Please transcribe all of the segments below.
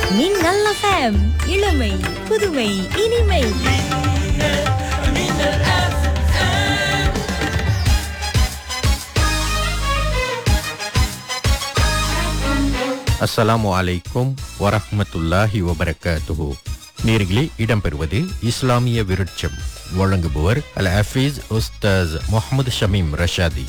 மின்னல் FM இளமை புதுமை இனிமை அஸ்ஸலாமு அலைக்கும் வரஹ்மத்துல்லாஹி வபரகாத்துஹு நேர்களே இடம்பெறுவது இஸ்லாமிய விருட்சம் வழங்குபவர் அல் ஹஃபீஸ் உஸ்தாஸ் முகமது ஷமீம் ரஷாதி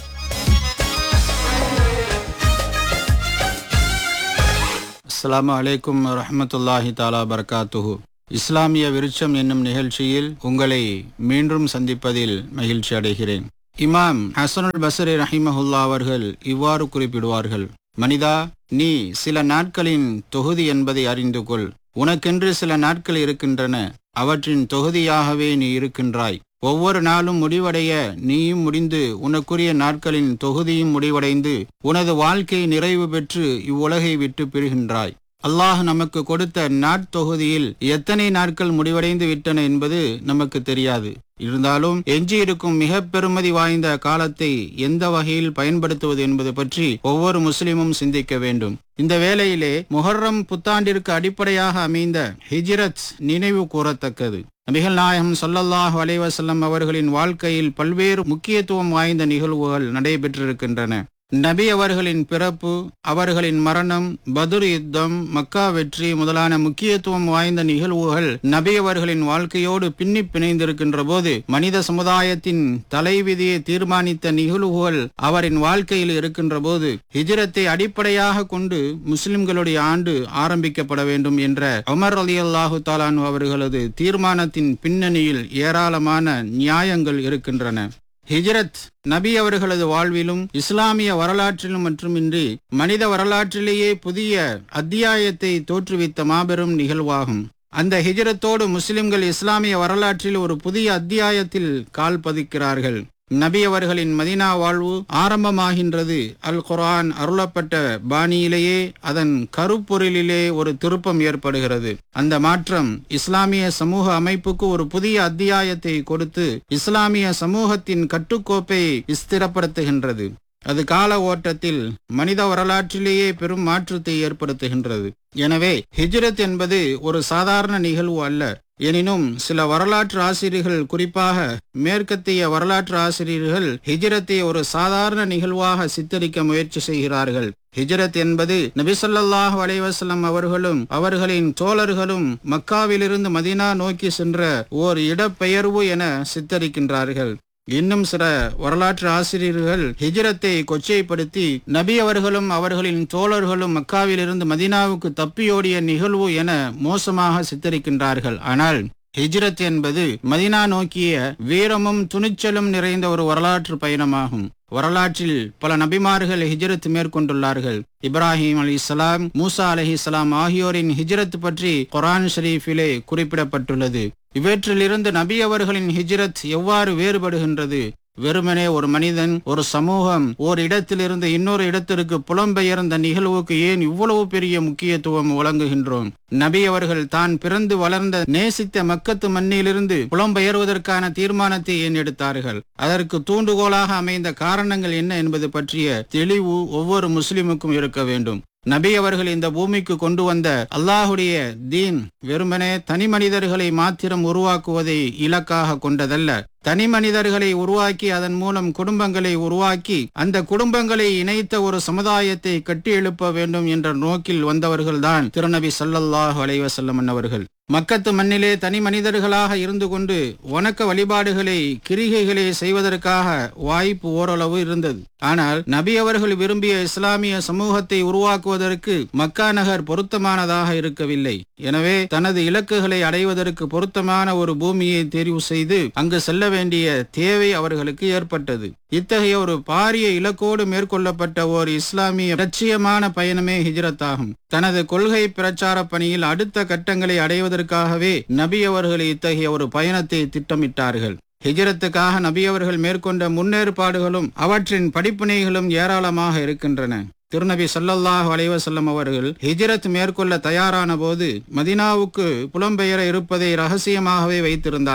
அஸ்ஸலாமு அலைக்கும் ரஹ்மத்துல்லாஹி தாலா பரகாத்துஹு இஸ்லாமிய விருட்சம் என்னும் நிகழ்ச்சியில் உங்களை மீண்டும் சந்திப்பதில் மகிழ்ச்சி அடைகிறேன் இமாம் ஹசனுல் பசரி ரஹிமஹுல்லா அவர்கள் இவ்வாறு குறிப்பிடுவார்கள் மனிதா நீ சில நாட்களின் தொகுதி என்பதை அறிந்து கொள் உனக்கென்று சில நாட்கள் இருக்கின்றன அவற்றின் தொகுதியாகவே நீ இருக்கின்றாய் ஒவ்வொரு நாளும் முடிவடைய நீயும் முடிந்து உனக்குரிய நாட்களின் தொகுதியும் முடிவடைந்து உனது வாழ்க்கை நிறைவு பெற்று இவ்வுலகை விட்டு பிரிகின்றாய் அல்லாஹ் நமக்கு கொடுத்த நாட்தொகுதியில் எத்தனை நாட்கள் முடிவடைந்து விட்டன என்பது நமக்கு தெரியாது இருந்தாலும் எஞ்சியிருக்கும் மிக பெருமதி வாய்ந்த காலத்தை எந்த வகையில் பயன்படுத்துவது என்பது பற்றி ஒவ்வொரு முஸ்லிமும் சிந்திக்க வேண்டும் இந்த வேளையிலே முஹர்ரம் புத்தாண்டிற்கு அடிப்படையாக அமைந்த ஹிஜ்ரத் நினைவு கூறத்தக்கது நபிகள் நாயகம் சொல்லல்லாஹு அலைவசல்லம் அவர்களின் வாழ்க்கையில் பல்வேறு முக்கியத்துவம் வாய்ந்த நிகழ்வுகள் நடைபெற்றிருக்கின்றன நபி அவர்களின் பிறப்பு அவர்களின் மரணம் பதுர் யுத்தம் மக்கா வெற்றி முதலான முக்கியத்துவம் வாய்ந்த நிகழ்வுகள் நபி அவர்களின் வாழ்க்கையோடு பின்னி பிணைந்திருக்கின்ற போது மனித சமுதாயத்தின் தலைவிதியை தீர்மானித்த நிகழ்வுகள் அவரின் வாழ்க்கையில் இருக்கின்ற போது ஹிஜ்ரத்தை அடிப்படையாக கொண்டு முஸ்லிம்களுடைய ஆண்டு ஆரம்பிக்கப்பட வேண்டும் என்ற உமர் அலி அல்லாஹு தாலானு அவர்களது தீர்மானத்தின் பின்னணியில் ஏராளமான நியாயங்கள் இருக்கின்றன ஹிஜ்ரத் நபி அவர்களது வாழ்விலும் இஸ்லாமிய வரலாற்றிலும் மட்டுமின்றி மனித வரலாற்றிலேயே புதிய அத்தியாயத்தை தோற்றுவித்த மாபெரும் நிகழ்வாகும் அந்த ஹிஜ்ரத்தோடு முஸ்லிம்கள் இஸ்லாமிய வரலாற்றில் ஒரு புதிய அத்தியாயத்தில் கால் பதிக்கிறார்கள் நபி அவர்களின் மதினா வாழ்வு ஆரம்பமாகின்றது அல் குர்ஆன் அருளப்பட்ட பாணியிலேயே அதன் கருப்பொருளிலே ஒரு திருப்பம் ஏற்படுகிறது அந்த மாற்றம் இஸ்லாமிய சமூக அமைப்புக்கு ஒரு புதிய அத்தியாயத்தை கொடுத்து இஸ்லாமிய சமூகத்தின் கட்டுக்கோப்பை ஸ்திரப்படுத்துகின்றது அது கால ஓட்டத்தில் மனித வரலாற்றிலேயே பெரும் மாற்றத்தை ஏற்படுத்துகின்றது எனவே ஹிஜ்ரத் என்பது ஒரு சாதாரண நிகழ்வு அல்ல எனினும் சில வரலாற்று ஆசிரியர்கள் குறிப்பாக மேற்கத்திய வரலாற்று ஆசிரியர்கள் ஹிஜ்ரத்தை ஒரு சாதாரண நிகழ்வாக சித்தரிக்க முயற்சி செய்கிறார்கள் ஹிஜ்ரத் என்பது நபிசல்லாஹு அலைவாஸ்லம் அவர்களும் அவர்களின் தோழர்களும் மக்காவிலிருந்து மதினா நோக்கி சென்ற ஓர் இடப்பெயர்வு என சித்தரிக்கின்றார்கள் இன்னும் சில வரலாற்று ஆசிரியர்கள் ஹிஜ்ரத்தை கொச்சைப்படுத்தி நபி அவர்களும் அவர்களின் தோழர்களும் மக்காவிலிருந்து மதினாவுக்கு தப்பியோடிய நிகழ்வு என மோசமாக சித்தரிக்கின்றார்கள் ஆனால் ஹிஜ்ரத் என்பது மதினா நோக்கிய வீரமும் துணிச்சலும் நிறைந்த ஒரு வரலாற்று பயணமாகும் வரலாற்றில் பல நபிமார்கள் ஹிஜ்ரத் மேற்கொண்டுள்ளார்கள் இப்ராஹிம் அலி இஸ்லாம் மூசா அலஹி இஸ்லாம் ஆகியோரின் ஹிஜ்ரத் பற்றி குரான் ஷரீஃபிலே குறிப்பிடப்பட்டுள்ளது இவற்றிலிருந்து நபி அவர்களின் ஹிஜ்ரத் எவ்வாறு வேறுபடுகின்றது வெறுமனே ஒரு மனிதன் ஒரு சமூகம் ஓர் இடத்திலிருந்து இன்னொரு இடத்திற்கு புலம்பெயர்ந்த நிகழ்வுக்கு ஏன் இவ்வளவு பெரிய முக்கியத்துவம் வழங்குகின்றோம் நபி அவர்கள் தான் பிறந்து வளர்ந்த நேசித்த மக்கத்து மண்ணிலிருந்து புலம்பெயர்வதற்கான தீர்மானத்தை ஏன் எடுத்தார்கள் அதற்கு தூண்டுகோலாக அமைந்த காரணங்கள் என்ன என்பது பற்றிய தெளிவு ஒவ்வொரு முஸ்லிமுக்கும் இருக்க வேண்டும் நபி அவர்கள் இந்த பூமிக்கு கொண்டு வந்த அல்லாஹுடைய தீன் வெறுமனே தனி மனிதர்களை மாத்திரம் உருவாக்குவதை இலக்காக கொண்டதல்ல தனி மனிதர்களை உருவாக்கி அதன் மூலம் குடும்பங்களை உருவாக்கி அந்த குடும்பங்களை இணைத்த ஒரு சமுதாயத்தை கட்டி எழுப்ப வேண்டும் என்ற நோக்கில் வந்தவர்கள்தான் திருநபி சல்லல்லாஹு அலைவசல்லம் அவர்கள் மக்கத்து மண்ணிலே தனி மனிதர்களாக இருந்து கொண்டு வணக்க வழிபாடுகளை கிரிகைகளை செய்வதற்காக வாய்ப்பு ஓரளவு இருந்தது ஆனால் நபி அவர்கள் விரும்பிய இஸ்லாமிய சமூகத்தை உருவாக்குவதற்கு மக்கா நகர் பொருத்தமானதாக இருக்கவில்லை எனவே தனது இலக்குகளை அடைவதற்கு பொருத்தமான ஒரு பூமியை தெரிவு செய்து அங்கு செல்ல வேண்டிய தேவை அவர்களுக்கு ஏற்பட்டது இத்தகைய ஒரு பாரிய இலக்கோடு மேற்கொள்ளப்பட்ட ஓர் இஸ்லாமிய லட்சியமான பயணமே ஹிஜ்ரத் ஆகும் தனது கொள்கை பிரச்சார பணியில் அடுத்த கட்டங்களை அடைவதற்காகவே நபி அவர்கள் இத்தகைய ஒரு பயணத்தை திட்டமிட்டார்கள் ஹிஜ்ரத்துக்காக நபி அவர்கள் மேற்கொண்ட முன்னேற்பாடுகளும் அவற்றின் படிப்பினைகளும் ஏராளமாக இருக்கின்றன திருநபி சல்லல்லாஹு அலைவசல்லம் அவர்கள் ஹிஜ்ரத் மேற்கொள்ள தயாரான போது மதினாவுக்கு புலம்பெயர இருப்பதை ரகசியமாகவே வைத்திருந்தார்கள்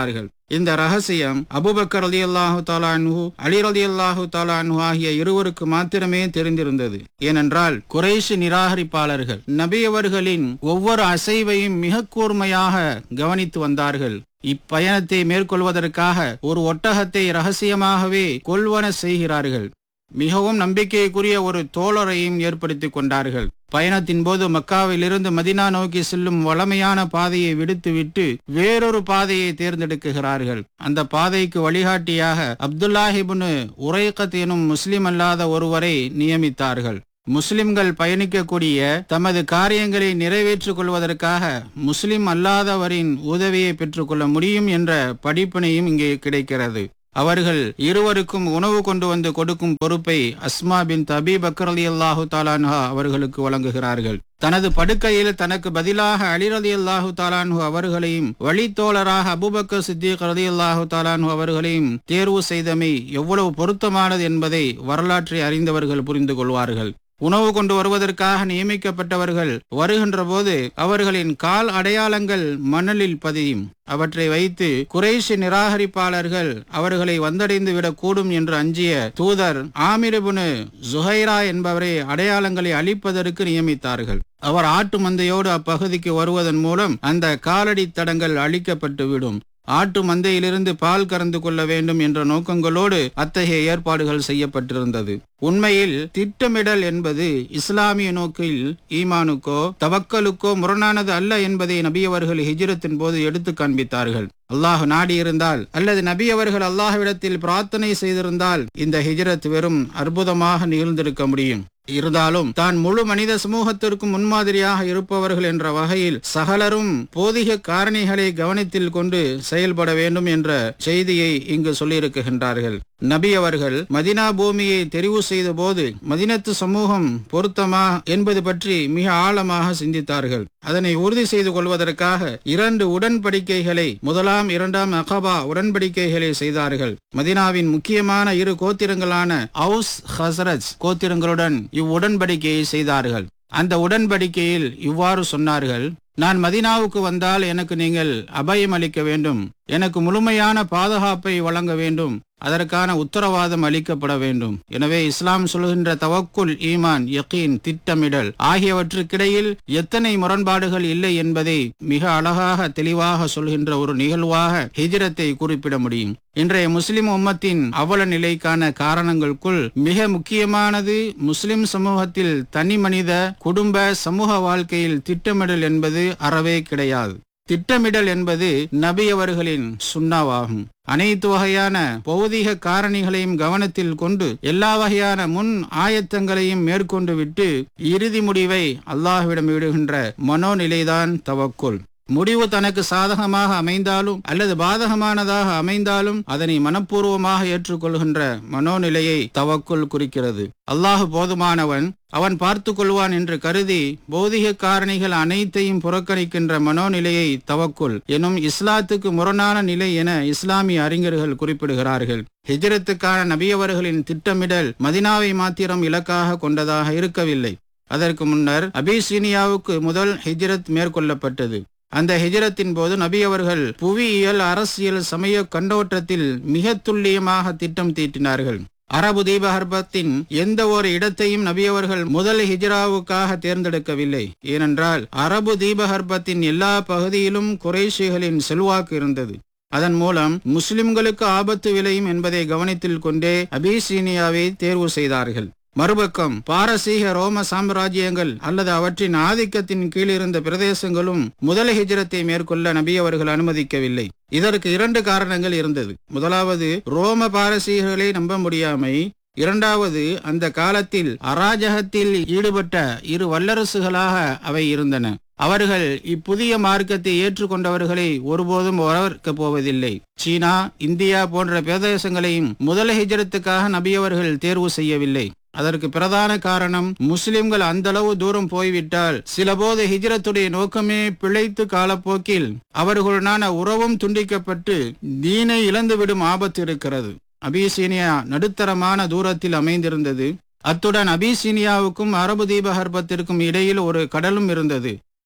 இந்த ரகசியம் அபுபக்கர் ரதி அல்லாஹு தாலான்ஹு அலி ரதி அல்லாஹு தாலான்ஹு ஆகிய இருவருக்கு மாத்திரமே தெரிந்திருந்தது ஏனென்றால் குறைஷி நிராகரிப்பாளர்கள் நபி அவர்களின் ஒவ்வொரு அசைவையும் மிக கூர்மையாக கவனித்து வந்தார்கள் இப்பயணத்தை மேற்கொள்வதற்காக ஒரு ஒட்டகத்தை ரகசியமாகவே கொள்வன செய்கிறார்கள் மிகவும் நம்பிக்கைக்குரிய ஒரு தோழரையும் ஏற்படுத்திக் கொண்டார்கள் பயணத்தின் போது மக்காவிலிருந்து மதினா நோக்கி செல்லும் வளமையான பாதையை விடுத்துவிட்டு வேறொரு பாதையை தேர்ந்தெடுக்குகிறார்கள் அந்த பாதைக்கு வழிகாட்டியாக அப்துல்லாஹிபுனு உரைக்கத் எனும் முஸ்லிம் அல்லாத ஒருவரை நியமித்தார்கள் முஸ்லிம்கள் பயணிக்கக்கூடிய தமது காரியங்களை நிறைவேற்றிக் கொள்வதற்காக முஸ்லிம் அல்லாதவரின் உதவியை பெற்றுக்கொள்ள முடியும் என்ற படிப்பினையும் இங்கே கிடைக்கிறது அவர்கள் இருவருக்கும் உணவு கொண்டு வந்து கொடுக்கும் பொறுப்பை அஸ்மா பின் தபி பக்கர் அலி அல்லாஹு தாலான்ஹா அவர்களுக்கு வழங்குகிறார்கள் தனது படுக்கையில் தனக்கு பதிலாக அலி ரலி அல்லாஹு தாலான்ஹு அவர்களையும் வழித்தோழராக அபுபக்கர் சித்திக் ரலி அல்லாஹு தாலான்ஹு அவர்களையும் தேர்வு செய்தமை எவ்வளவு பொருத்தமானது என்பதை வரலாற்றை அறிந்தவர்கள் புரிந்து கொள்வார்கள் உணவு கொண்டு வருவதற்காக நியமிக்கப்பட்டவர்கள் வருகின்ற போது அவர்களின் கால் அடையாளங்கள் மணலில் பதியும் அவற்றை வைத்து குறைஷி நிராகரிப்பாளர்கள் அவர்களை வந்தடைந்து விடக்கூடும் என்று அஞ்சிய தூதர் ஆமிரபுனு ஜுஹைரா என்பவரை அடையாளங்களை அழிப்பதற்கு நியமித்தார்கள் அவர் ஆட்டு மந்தையோடு அப்பகுதிக்கு வருவதன் மூலம் அந்த காலடி தடங்கள் அழிக்கப்பட்டுவிடும் ஆட்டு மந்தையிலிருந்து பால் கறந்து கொள்ள வேண்டும் என்ற நோக்கங்களோடு அத்தகைய ஏற்பாடுகள் செய்யப்பட்டிருந்தது உண்மையில் திட்டமிடல் என்பது இஸ்லாமிய நோக்கில் ஈமானுக்கோ தவக்கலுக்கோ முரணானது அல்ல என்பதை நபி அவர்கள் ஹிஜ்ரத்தின் போது எடுத்து காண்பித்தார்கள் அல்லாஹ் நாடி இருந்தால் அல்லது நபி அவர்கள் அல்லாஹ்விடத்தில் பிரார்த்தனை செய்திருந்தால் இந்த ஹிஜ்ரத் வெறும் அற்புதமாக நிகழ்ந்திருக்க முடியும் இருந்தாலும் தான் முழு மனித சமூகத்திற்கும் முன்மாதிரியாக இருப்பவர்கள் என்ற வகையில் சகலரும் போதிக காரணிகளை கவனத்தில் கொண்டு செயல்பட வேண்டும் என்ற செய்தியை இங்கு சொல்லியிருக்கின்றார்கள் நபி அவர்கள் மதினா பூமியை தெரிவு செய்த போது மதினத்து சமூகம் பொருத்தமா என்பது பற்றி மிக ஆழமாக சிந்தித்தார்கள் அதனை உறுதி செய்து கொள்வதற்காக இரண்டு உடன்படிக்கைகளை முதலாம் இரண்டாம் அகபா உடன்படிக்கைகளை செய்தார்கள் மதினாவின் முக்கியமான இரு கோத்திரங்களான அவுஸ் ஹசரஜ் கோத்திரங்களுடன் இவ்வுடன்படிக்கையை செய்தார்கள் அந்த உடன்படிக்கையில் இவ்வாறு சொன்னார்கள் நான் மதினாவுக்கு வந்தால் எனக்கு நீங்கள் அபயம் அளிக்க வேண்டும் எனக்கு முழுமையான பாதுகாப்பை வழங்க வேண்டும் அதற்கான உத்தரவாதம் அளிக்கப்பட வேண்டும் எனவே இஸ்லாம் சொல்கின்ற தவக்குல் ஈமான் யக்கீன் திட்டமிடல் ஆகியவற்றுக்கிடையில் எத்தனை முரண்பாடுகள் இல்லை என்பதை மிக அழகாக தெளிவாக சொல்கின்ற ஒரு நிகழ்வாக ஹிஜ்ரத்தை குறிப்பிட முடியும் இன்றைய முஸ்லிம் உம்மத்தின் அவல நிலைக்கான காரணங்களுக்குள் மிக முக்கியமானது முஸ்லிம் சமூகத்தில் தனி மனித குடும்ப சமூக வாழ்க்கையில் திட்டமிடல் என்பது அறவே கிடையாது திட்டமிடல் என்பது நபி அவர்களின் சுண்ணாவாகும் அனைத்து வகையான பௌதிக காரணிகளையும் கவனத்தில் கொண்டு எல்லா வகையான முன் ஆயத்தங்களையும் மேற்கொண்டு விட்டு இறுதி முடிவை அல்லாஹ்விடம் விடுகின்ற மனோநிலைதான் தவக்குல் முடிவு தனக்கு சாதகமாக அமைந்தாலும் அல்லது பாதகமானதாக அமைந்தாலும் அதனை மனப்பூர்வமாக ஏற்றுக்கொள்கின்ற மனோநிலையை தவக்குள் குறிக்கிறது அல்லாஹ் போதுமானவன் அவன் பார்த்து கொள்வான் என்று கருதி பௌதிக காரணிகள் அனைத்தையும் புறக்கணிக்கின்ற மனோநிலையை தவக்குள் எனும் இஸ்லாத்துக்கு முரணான நிலை என இஸ்லாமிய அறிஞர்கள் குறிப்பிடுகிறார்கள் ஹிஜ்ரத்துக்கான நபியவர்களின் திட்டமிடல் மதினாவை மாத்திரம் இலக்காக கொண்டதாக இருக்கவில்லை அதற்கு முன்னர் அபிசீனியாவுக்கு முதல் ஹிஜ்ரத் மேற்கொள்ளப்பட்டது அந்த ஹிஜரத்தின் போது நபி அவர்கள் புவியியல் அரசியல் சமய கண்டோட்டத்தில் மிக துல்லியமாக திட்டம் தீட்டினார்கள் அரபு தீபகற்பத்தின் எந்த ஒரு இடத்தையும் நபி அவர்கள் முதல் ஹிஜ்ராவுக்காக தேர்ந்தெடுக்கவில்லை ஏனென்றால் அரபு தீபகற்பத்தின் எல்லா பகுதியிலும் குறைஷிகளின் செல்வாக்கு இருந்தது அதன் மூலம் முஸ்லிம்களுக்கு ஆபத்து விளையும் என்பதை கவனத்தில் கொண்டே அபிசீனியாவை தேர்வு செய்தார்கள் மறுபக்கம் பாரசீக ரோம சாம்ராஜ்யங்கள் அல்லது அவற்றின் ஆதிக்கத்தின் கீழ் இருந்த பிரதேசங்களும் முதல் ஹிஜரத்தை மேற்கொள்ள நபி அவர்கள் அனுமதிக்கவில்லை இதற்கு இரண்டு காரணங்கள் இருந்தது முதலாவது ரோம பாரசீகர்களை நம்ப முடியாமை இரண்டாவது அந்த காலத்தில் அராஜகத்தில் ஈடுபட்ட இரு வல்லரசுகளாக அவை இருந்தன அவர்கள் இப்புதிய மார்க்கத்தை ஏற்றுக்கொண்டவர்களை ஒருபோதும் வரவேற்கப் போவதில்லை சீனா இந்தியா போன்ற பிரதேசங்களையும் முதல் ஹிஜரத்துக்காக நபியவர்கள் தேர்வு செய்யவில்லை அதற்கு பிரதான காரணம் முஸ்லிம்கள் அந்த அளவு தூரம் போய்விட்டால் சிலபோது ஹிஜ்ரத்துடைய நோக்கமே பிழைத்து காலப்போக்கில் அவர்களுடனான உறவும் துண்டிக்கப்பட்டு தீனை இழந்துவிடும் ஆபத்து இருக்கிறது அபிசீனியா நடுத்தரமான தூரத்தில் அமைந்திருந்தது அத்துடன் அபிசீனியாவுக்கும் அரபு தீபகற்பத்திற்கும் இடையில் ஒரு கடலும் இருந்தது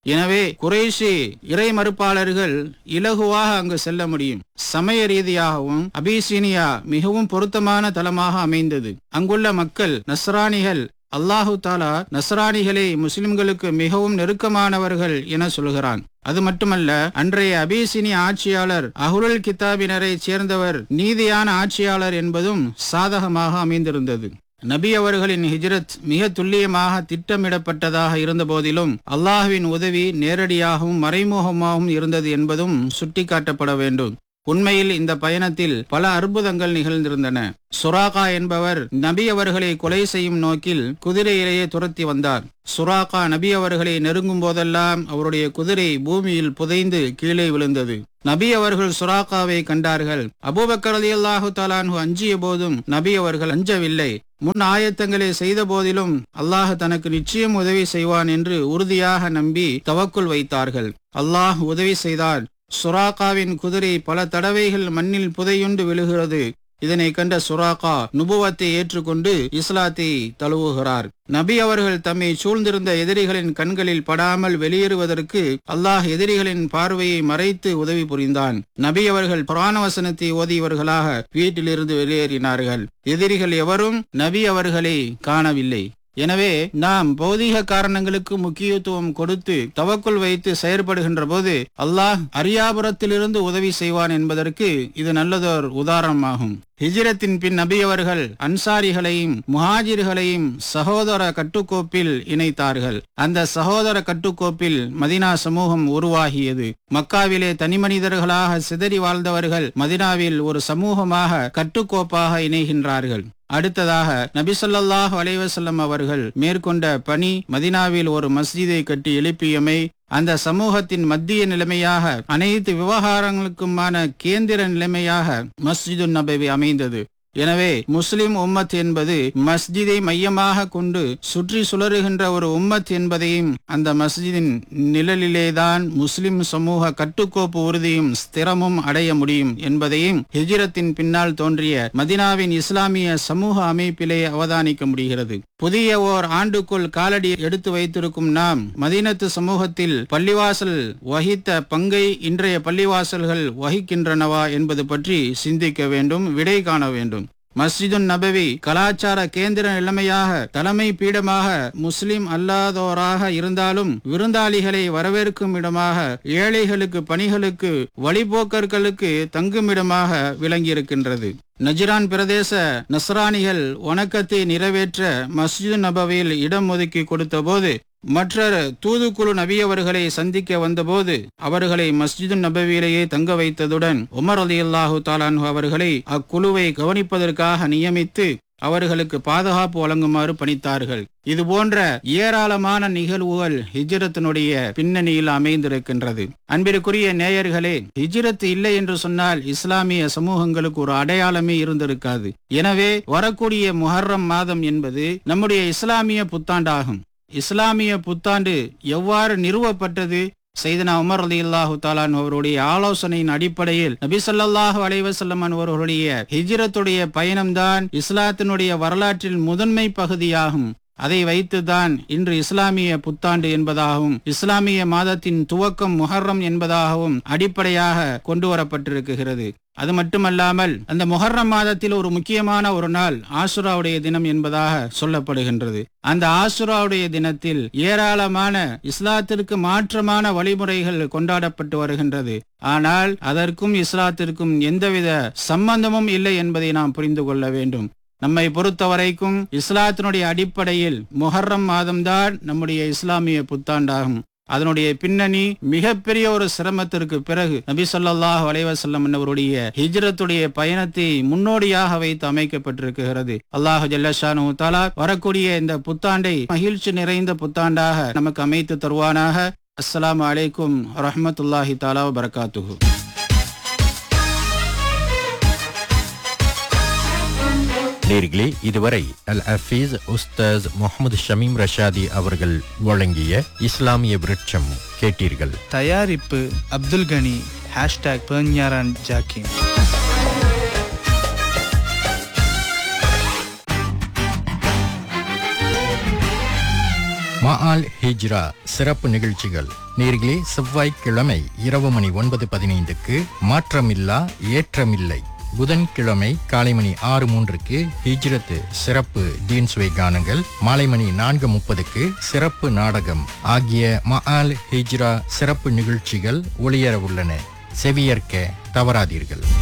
எனவே குறைஷி இறை மறுப்பாளர்கள் இலகுவாக அங்கு செல்ல முடியும் சமய ரீதியாகவும் அபிசீனியா மிகவும் பொருத்தமான தலமாக அமைந்தது அங்குள்ள மக்கள் நஸ்ரானிகள் அல்லாஹு தாலா நஸ்ரானிகளை முஸ்லிம்களுக்கு மிகவும் நெருக்கமானவர்கள் என சொல்கிறான் அது மட்டுமல்ல அன்றைய அபிசினி ஆட்சியாளர் அஹுலுல் கிதாபினரை சேர்ந்தவர் நீதியான ஆட்சியாளர் என்பதும் சாதகமாக அமைந்திருந்தது நபி அவர்களின் ஹிஜ்ரத் மிக துல்லியமாக திட்டமிடப்பட்டதாக இருந்த போதிலும் அல்லாஹுவின் உதவி நேரடியாகவும் மறைமுகமாகவும் இருந்தது என்பதும் சுட்டிக்காட்டப்பட வேண்டும் உண்மையில் இந்த பயணத்தில் பல அற்புதங்கள் நிகழ்ந்திருந்தன சுராகா என்பவர் நபி அவர்களை கொலை செய்யும் நோக்கில் குதிரையிலேயே துரத்தி வந்தார் சுராகா நபி அவர்களை நெருங்கும் போதெல்லாம் அவருடைய குதிரை பூமியில் புதைந்து கீழே விழுந்தது நபி அவர்கள் சுராக்காவை கண்டார்கள் அபூபக்கர் அலி அல்லாஹு தாலான்ஹு அஞ்சிய போதும் நபி அவர்கள் அஞ்சவில்லை முன் ஆயத்தங்களை செய்த போதிலும் அல்லாஹ் தனக்கு நிச்சயம் உதவி செய்வான் என்று உறுதியாக நம்பி தவக்குள் வைத்தார்கள் அல்லாஹ் உதவி செய்தார் சுராக்காவின் குதிரை பல தடவைகள் மண்ணில் புதையுண்டு விழுகிறது இதனை கண்ட சுராகா நுபுவத்தை ஏற்றுக்கொண்டு இஸ்லாத்தை தழுவுகிறார் நபி அவர்கள் தம்மை சூழ்ந்திருந்த எதிரிகளின் கண்களில் படாமல் வெளியேறுவதற்கு அல்லாஹ் எதிரிகளின் பார்வையை மறைத்து உதவி புரிந்தான் நபி அவர்கள் புராண வசனத்தை ஓதியவர்களாக வீட்டிலிருந்து வெளியேறினார்கள் எதிரிகள் எவரும் நபி அவர்களை காணவில்லை எனவே நாம் பௌதீக காரணங்களுக்கு முக்கியத்துவம் கொடுத்து தவக்குள் வைத்து செயற்படுகின்ற போது அல்லாஹ் அரியாபுரத்திலிருந்து உதவி செய்வான் என்பதற்கு இது நல்லதோர் உதாரணமாகும் ஹிஜ்ரத்தின் பின் நபி அவர்கள் அன்சாரிகளையும் முஹாஜிர்களையும் சகோதர கட்டுக்கோப்பில் இணைத்தார்கள் அந்த சகோதர கட்டுக்கோப்பில் மதினா சமூகம் உருவாகியது மக்காவிலே தனிமனிதர்களாக சிதறி வாழ்ந்தவர்கள் மதினாவில் ஒரு சமூகமாக கட்டுக்கோப்பாக இணைகின்றார்கள் அடுத்ததாக நபி ஸல்லல்லாஹு அலைஹி வஸல்லம் அவர்கள் மேற்கொண்ட பணி மதினாவில் ஒரு மஸ்ஜிதை கட்டி எழுப்பியமை அந்த சமூகத்தின் மத்திய நிலைமையாக அனைத்து விவகாரங்களுக்குமான கேந்திர நிலைமையாக மஸ்ஜிது நபவி அமைந்தது எனவே முஸ்லிம் உம்மத் என்பது மஸ்ஜிதை மையமாக கொண்டு சுற்றி சுழறுகின்ற ஒரு உம்மத் என்பதையும் அந்த மஸ்ஜிதின் நிழலிலேதான் முஸ்லிம் சமூக கட்டுக்கோப்பு உறுதியும் ஸ்திரமும் அடைய முடியும் என்பதையும் ஹிஜ்ரத்தின் பின்னால் தோன்றிய மதினாவின் இஸ்லாமிய சமூக அமைப்பிலே அவதானிக்க முடிகிறது புதிய ஓர் ஆண்டுக்குள் காலடி எடுத்து வைத்திருக்கும் நாம் மதீனத்து சமூகத்தில் பள்ளிவாசல் வகித்த பங்கை இன்றைய பள்ளிவாசல்கள் வகிக்கின்றனவா என்பது பற்றி சிந்திக்க வேண்டும் விடை காண வேண்டும் மஸ்ஜிதுன் நபவி கலாச்சார கேந்திர நிலைமையாக தலைமை பீடமாக முஸ்லிம் அல்லாதோராக இருந்தாலும் விருந்தாளிகளை வரவேற்கும் இடமாக ஏழைகளுக்கு பணிகளுக்கு வழிபோக்கர்களுக்கு தங்குமிடமாக விளங்கியிருக்கின்றது நஜ்ரான் பிரதேச நஸ்ரானிகள் வணக்கத்தை நிறைவேற்ற மஸ்ஜிது நபவியில் இடம் ஒதுக்கி கொடுத்தபோது மற்ற தூதுக்குழு நபி அவர்களை சந்திக்க வந்தபோது அவர்களை மஸ்ஜிது நபவியிலேயே தங்க வைத்ததுடன் உமர் அலி அல்லாஹு தாலான் அவர்களை அக்குழுவை கவனிப்பதற்காக நியமித்து அவர்களுக்கு பாதுகாப்பு வழங்குமாறு பணித்தார்கள் இது போன்ற ஏராளமான நிகழ்வுகள் ஹிஜ்ரத்தினுடைய பின்னணியில் அமைந்திருக்கின்றது அன்பிற்குரிய நேயர்களே ஹிஜ்ரத் இல்லை என்று சொன்னால் இஸ்லாமிய சமூகங்களுக்கு ஒரு அடையாளமே இருந்திருக்காது எனவே வரக்கூடிய முஹர்ரம் மாதம் என்பது நம்முடைய இஸ்லாமிய புத்தாண்டாகும் இஸ்லாமிய புத்தாண்டு எவ்வாறு நிறுவப்பட்டது செய்தனா உமர் அலி அல்லாஹு தாலான் அவருடைய ஆலோசனையின் அடிப்படையில் நபி ஸல்லல்லாஹு அலைஹி வஸல்லம் அவர்களுடைய ஹிஜ்ரத்துடைய பயணம்தான் இஸ்லாத்தினுடைய வரலாற்றில் முதன்மை பகுதியாகும் அதை வைத்துதான் இன்று இஸ்லாமிய புத்தாண்டு என்பதாகவும் இஸ்லாமிய மாதத்தின் துவக்கம் முஹர்ரம் என்பதாகவும் அடிப்படையாக கொண்டு வரப்பட்டிருக்கிறது அது மட்டுமல்லாமல் அந்த முஹர்ரம் மாதத்தில் ஒரு முக்கியமான ஒரு நாள் ஆசுராவுடைய தினம் என்பதாக சொல்லப்படுகின்றது அந்த ஆசுராவுடைய தினத்தில் ஏராளமான இஸ்லாத்திற்கு மாற்றமான வழிமுறைகள் கொண்டாடப்பட்டு வருகின்றது ஆனால் அதற்கும் இஸ்லாத்திற்கும் எந்தவித சம்பந்தமும் இல்லை என்பதை நாம் புரிந்து கொள்ள வேண்டும் நம்மை பொறுத்த வரைக்கும் இஸ்லாத்தினுடைய அடிப்படையில் முஹர்ரம் மாதம்தான் நம்முடைய இஸ்லாமிய புத்தாண்டாகும் அதனுடைய பின்னணி மிகப்பெரிய ஒரு சிரமத்திற்கு பிறகு நபி சொல்லாஹ் வலைவசல்லம் அவருடைய ஹிஜ்ரத்துடைய பயணத்தை முன்னோடியாக வைத்து அமைக்கப்பட்டிருக்கிறது அல்லாஹ் ஜல்லஷானு தாலா வரக்கூடிய இந்த புத்தாண்டை மகிழ்ச்சி நிறைந்த புத்தாண்டாக நமக்கு அமைத்து தருவானாக அஸ்ஸலாமு அலைக்கும் ரஹமத்துல்லாஹி தாலா வரகாத்துஹு நேர்களே இதுவரை அல் ஹஃபீஸ் உஸ்தாஸ் முகமது ஷமீம் ரஷாதி அவர்கள் வழங்கிய இஸ்லாமிய விருட்சம் கேட்டீர்கள் தயாரிப்பு அப்துல் கனி ஹேஷ்டாக் பெர்ஞாரான் ஜாக்கிம் மஆல் ஹிஜ்ரா சிறப்பு நிகழ்ச்சிகள் நேர்களே செவ்வாய்க்கிழமை இரவு மணி ஒன்பது பதினைந்துக்கு மாற்றமில்லா ஏற்றமில்லை புதன்கிழமை காலை மணி ஆறு மூன்றுக்கு ஹிஜ்ரத் சிறப்பு டீன்ஸ்வே கானங்கள் மாலை மணி நான்கு முப்பதுக்கு சிறப்பு நாடகம் ஆகிய மஆல் ஹிஜ்ரா சிறப்பு நிகழ்ச்சிகள் ஒளியர உள்ளன செவியற்க தவறாதீர்கள்